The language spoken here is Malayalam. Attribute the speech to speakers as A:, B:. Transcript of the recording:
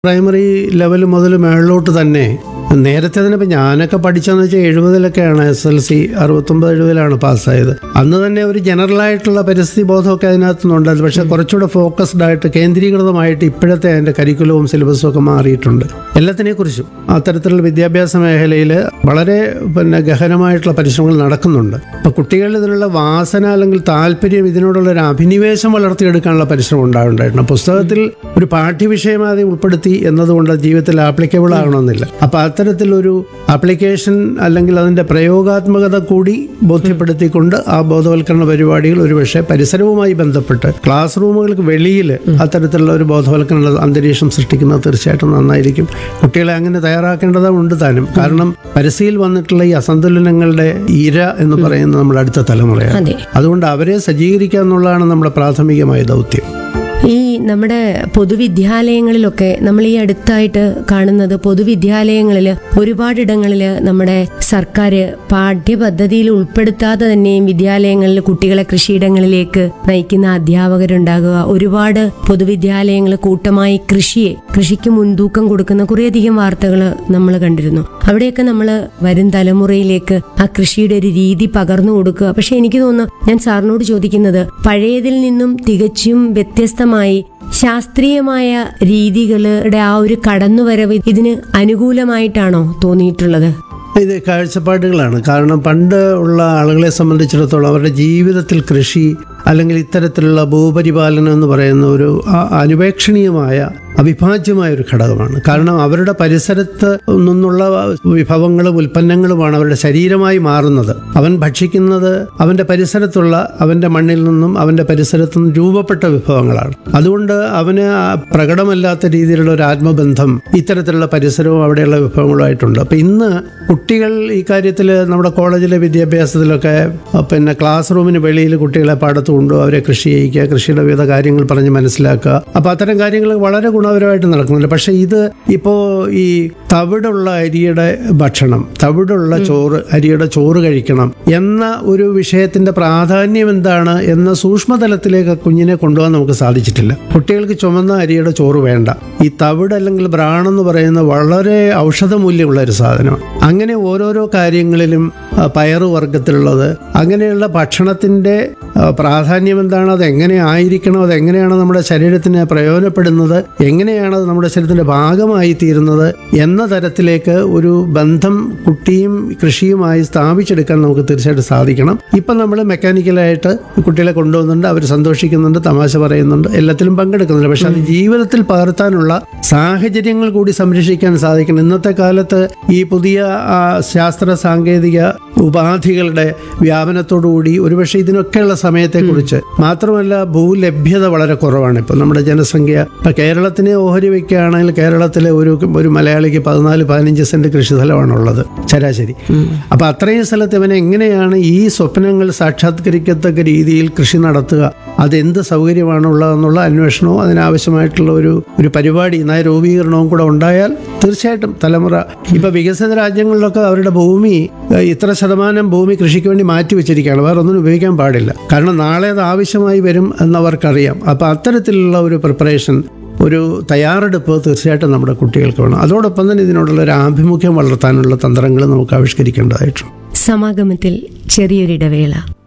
A: പ്രൈമറി ലെവൽ മുതൽ മേളിലോട്ട് തന്നെ നേരത്തെ തന്നെ ഇപ്പം ഞാനൊക്കെ പഠിച്ചതെന്ന് വെച്ചാൽ എഴുപതിലൊക്കെയാണ് എസ് എൽ സി അറുപത്തൊമ്പത് എഴുപതിലാണ് പാസ്സായത് അന്ന് തന്നെ ഒരു ജനറൽ ആയിട്ടുള്ള പരിസ്ഥിതി ബോധമൊക്കെ അതിനകത്ത് നിന്നുണ്ടായിരുന്നു പക്ഷേ കുറച്ചുകൂടെ ഫോക്കസ്ഡ് ആയിട്ട് കേന്ദ്രീകൃതമായിട്ട് ഇപ്പോഴത്തെ അതിൻ്റെ കരിക്കുലവും സിലബസും ഒക്കെ മാറിയിട്ടുണ്ട് എല്ലാത്തിനെക്കുറിച്ചും അത്തരത്തിലുള്ള വിദ്യാഭ്യാസ മേഖലയിൽ വളരെ പിന്നെ ഗഹനമായിട്ടുള്ള പരിശ്രമങ്ങൾ നടക്കുന്നുണ്ട് അപ്പോൾ കുട്ടികളിൽ ഇതിനുള്ള വാസന അല്ലെങ്കിൽ താല്പര്യം ഇതിനോടുള്ള ഒരു അഭിനിവേശം വളർത്തിയെടുക്കാനുള്ള പരിശ്രമം ഉണ്ടായിട്ടുണ്ടായിരുന്നു പുസ്തകത്തിൽ ഒരു പാഠ്യവിഷയമായി ഉൾപ്പെടുത്തി എന്നതുകൊണ്ട് അത് ജീവിതത്തിൽ ആപ്ലിക്കബിൾ ആകണമെന്നില്ല അപ്പോൾ അത്തരത്തിലൊരു ആപ്ലിക്കേഷൻ അല്ലെങ്കിൽ അതിൻ്റെ പ്രയോഗാത്മകത കൂടി ബോധ്യപ്പെടുത്തിക്കൊണ്ട് ആ ബോധവൽക്കരണ പരിപാടികൾ ഒരുപക്ഷെ പരിസരവുമായി ബന്ധപ്പെട്ട് ക്ലാസ് റൂമുകൾക്ക് വെളിയിൽ അത്തരത്തിലുള്ള ഒരു ബോധവൽക്കരണ അന്തരീക്ഷം സൃഷ്ടിക്കുന്നത് തീർച്ചയായിട്ടും നന്നായിരിക്കും കുട്ടികളെ അങ്ങനെ തയ്യാറാക്കേണ്ടതുണ്ട് താനും കാരണം പരിസ്ഥിതിയിൽ വന്നിട്ടുള്ള ഈ അസന്തുലനങ്ങളുടെ ഇര എന്ന് പറയുന്നത് നമ്മുടെ അടുത്ത തലമുറയാണ്
B: അതെ
A: അതുകൊണ്ട് അവരെ സജ്ജീകരിക്കുക എന്നുള്ളതാണ് നമ്മുടെ പ്രാഥമികമായ ദൗത്യം
B: ഈ നമ്മുടെ പൊതുവിദ്യാലയങ്ങളിലൊക്കെ നമ്മൾ ഈ അടുത്തായിട്ട് കാണുന്നത് പൊതുവിദ്യാലയങ്ങളിൽ ഒരുപാടിടങ്ങളിൽ നമ്മുടെ സർക്കാർ പാഠ്യപദ്ധതിയിൽ ഉൾപ്പെടുത്താതെ തന്നെയും വിദ്യാലയങ്ങളിൽ കുട്ടികളെ കൃഷിയിടങ്ങളിലേക്ക് നയിക്കുന്ന അധ്യാപകരുണ്ടാകുക ഒരുപാട് പൊതുവിദ്യാലയങ്ങൾ കൂട്ടമായി കൃഷിയെ കൃഷിക്ക് മുൻതൂക്കം കൊടുക്കുന്ന കുറേയധികം വാർത്തകൾ നമ്മൾ കണ്ടിരുന്നു അവിടെയൊക്കെ നമ്മൾ വരും തലമുറയിലേക്ക് ആ കൃഷിയുടെ ഒരു രീതി പകർന്നു കൊടുക്കുക പക്ഷെ എനിക്ക് തോന്നുന്നു ഞാൻ സാറിനോട് ചോദിക്കുന്നത് പഴയതിൽ നിന്നും തികച്ചും വ്യത്യസ്തമായി ശാസ്ത്രീയമായ രീതികളുടെ ആ ഒരു കടന്നുവരവ് ഇതിന് അനുകൂലമായിട്ടാണോ തോന്നിയിട്ടുള്ളത്
A: ഇത് കാഴ്ചപ്പാടുകളാണ് കാരണം പണ്ട് ഉള്ള ആളുകളെ സംബന്ധിച്ചിടത്തോളം അവരുടെ ജീവിതത്തിൽ കൃഷി അല്ലെങ്കിൽ ഇത്തരത്തിലുള്ള ഭൂപരിപാലനം എന്ന് പറയുന്ന ഒരു അ- അനുപേക്ഷണീയമായ അവിഭാജ്യമായ ഒരു ഘടകമാണ് കാരണം അവരുടെ പരിസരത്ത് നിന്നുള്ള വിഭവങ്ങളും ഉൽപ്പന്നങ്ങളുമാണ് അവരുടെ ശരീരമായി മാറുന്നത് അവൻ ഭക്ഷിക്കുന്നത് അവൻ്റെ പരിസരത്തുള്ള അവൻ്റെ മണ്ണിൽ നിന്നും അവൻ്റെ പരിസരത്തു നിന്നും രൂപപ്പെട്ട വിഭവങ്ങളാണ് അതുകൊണ്ട് അവന് ആ പ്രകടമല്ലാത്ത രീതിയിലുള്ള ഒരു ആത്മബന്ധം ഇത്തരത്തിലുള്ള പരിസരവും അവിടെയുള്ള വിഭവങ്ങളുമായിട്ടുണ്ട് അപ്പം ഇന്ന് കുട്ടികൾ ഈ കാര്യത്തിൽ നമ്മുടെ കോളേജിലെ വിദ്യാഭ്യാസത്തിലൊക്കെ അഹ് പിന്നെ ക്ലാസ് റൂമിന് വെളിയിൽ കുട്ടികളെ പാടത്ത് കൊണ്ടുപോകും അവരെ കൃഷി ചെയ്യിക്കുക കൃഷിയുടെ വിവിധ കാര്യങ്ങൾ പറഞ്ഞ് മനസ്സിലാക്കുക അപ്പോൾ അത്തരം കാര്യങ്ങൾ വളരെ ഗുണപരമായിട്ട് നടക്കുന്നുണ്ട് പക്ഷേ ഇത് ഇപ്പോൾ ഈ തവിടുള്ള അരിയുടെ ഭക്ഷണം തവിടുള്ള ചോറ് അരിയുടെ ചോറ് കഴിക്കണം എന്ന ഒരു വിഷയത്തിന്റെ പ്രാധാന്യം എന്താണ് എന്ന സൂക്ഷ്മതലത്തിലേക്ക് കുഞ്ഞിനെ കൊണ്ടുപോകാൻ നമുക്ക് സാധിച്ചിട്ടില്ല കുട്ടികൾക്ക് ചുമന്ന അരിയുടെ ചോറ് വേണ്ട ഈ തവിട് അല്ലെങ്കിൽ ബ്രാണെന്ന് പറയുന്ന വളരെ ഔഷധമൂല്യമുള്ള ഒരു സാധനമാണ് അങ്ങനെ ഓരോരോ കാര്യങ്ങളിലും ആ, പയറ് വർഗത്തിലുള്ളത് അങ്ങനെയുള്ള ഭക്ഷണത്തിൻ്റെ ആ, പ്രാധാന്യം എന്താണ് അത് എങ്ങനെ ആയിരിക്കണം അത് എങ്ങനെയാണ് നമ്മുടെ ശരീരത്തിന് പ്രയോജനപ്പെടുന്നത് എങ്ങനെയാണ് അത് നമ്മുടെ ശരീരത്തിൻ്റെ ഭാഗമായി തീരുന്നത് എന്ന തരത്തിലേക്ക് ഒരു ബന്ധം കുട്ടിയും കൃഷിയുമായി സ്ഥാപിച്ചെടുക്കാൻ നമുക്ക് തീർച്ചയായിട്ടും സാധിക്കണം ഇപ്പം നമ്മൾ മെക്കാനിക്കലായിട്ട് കുട്ടികളെ കൊണ്ടുപോകുന്നുണ്ട് അവർ സന്തോഷിക്കുന്നുണ്ട് തമാശ പറയുന്നുണ്ട് എല്ലാത്തിലും പങ്കെടുക്കുന്നുണ്ട് പക്ഷെ അത് ജീവിതത്തിൽ പകർത്താനുള്ള സാഹചര്യങ്ങൾ കൂടി സംരക്ഷിക്കാൻ സാധിക്കണം ഇന്നത്തെ കാലത്ത് ഈ പുതിയ ആ, ശാസ്ത്ര സാങ്കേതിക ഉപാധികളുടെ വ്യാപനത്തോടുകൂടി ഒരുപക്ഷെ ഇതിനൊക്കെയുള്ള സമയത്തെക്കുറിച്ച് മാത്രമല്ല ഭൂലഭ്യത വളരെ കുറവാണ് ഇപ്പോൾ നമ്മുടെ ജനസംഖ്യ ഇപ്പം കേരളത്തിനെ ഓഹരി വയ്ക്കുകയാണെങ്കിൽ കേരളത്തിലെ ഒരു ഒരു മലയാളിക്ക് പതിനാല് പതിനഞ്ച് സെന്റ് കൃഷിസ്ഥലമാണുള്ളത് ശരാശരി അപ്പം അത്രയും സ്ഥലത്ത് ഇവൻ എങ്ങനെയാണ് ഈ സ്വപ്നങ്ങൾ സാക്ഷാത്കരിക്കത്തക്ക രീതിയിൽ കൃഷി നടത്തുക അതെന്ത് സൗകര്യമാണുള്ളതെന്നുള്ള അന്വേഷണവും അതിനാവശ്യമായിട്ടുള്ള ഒരു ഒരു പരിപാടി നയ രൂപീകരണവും കൂടെ ഉണ്ടായാൽ തീർച്ചയായിട്ടും തലമുറ ഇപ്പൊ വികസിത രാജ്യങ്ങളിലൊക്കെ അവരുടെ ഭൂമി ഏഹ്, ഇത്ര ശതമാനം ഭൂമി കൃഷിക്ക് വേണ്ടി മാറ്റി വെച്ചിരിക്കുകയാണ് വേറെ ഒന്നിനും ഉപയോഗിക്കാൻ പാടില്ല കാരണം നാളെ അത് ആവശ്യമായി വരും എന്നവർക്കറിയാം അപ്പൊ അത്തരത്തിലുള്ള ഒരു പ്രിപ്പറേഷൻ ഒരു തയ്യാറെടുപ്പ് തീർച്ചയായിട്ടും നമ്മുടെ കുട്ടികൾക്ക് വേണം അതോടൊപ്പം തന്നെ ഇതിനോടുള്ള ഒരു ആഭിമുഖ്യം വളർത്താനുള്ള തന്ത്രങ്ങൾ നമുക്ക് ആവിഷ്കരിക്കേണ്ടതായിട്ടുണ്ട്
B: സമാഗമത്തിൽ ചെറിയൊരിടവേള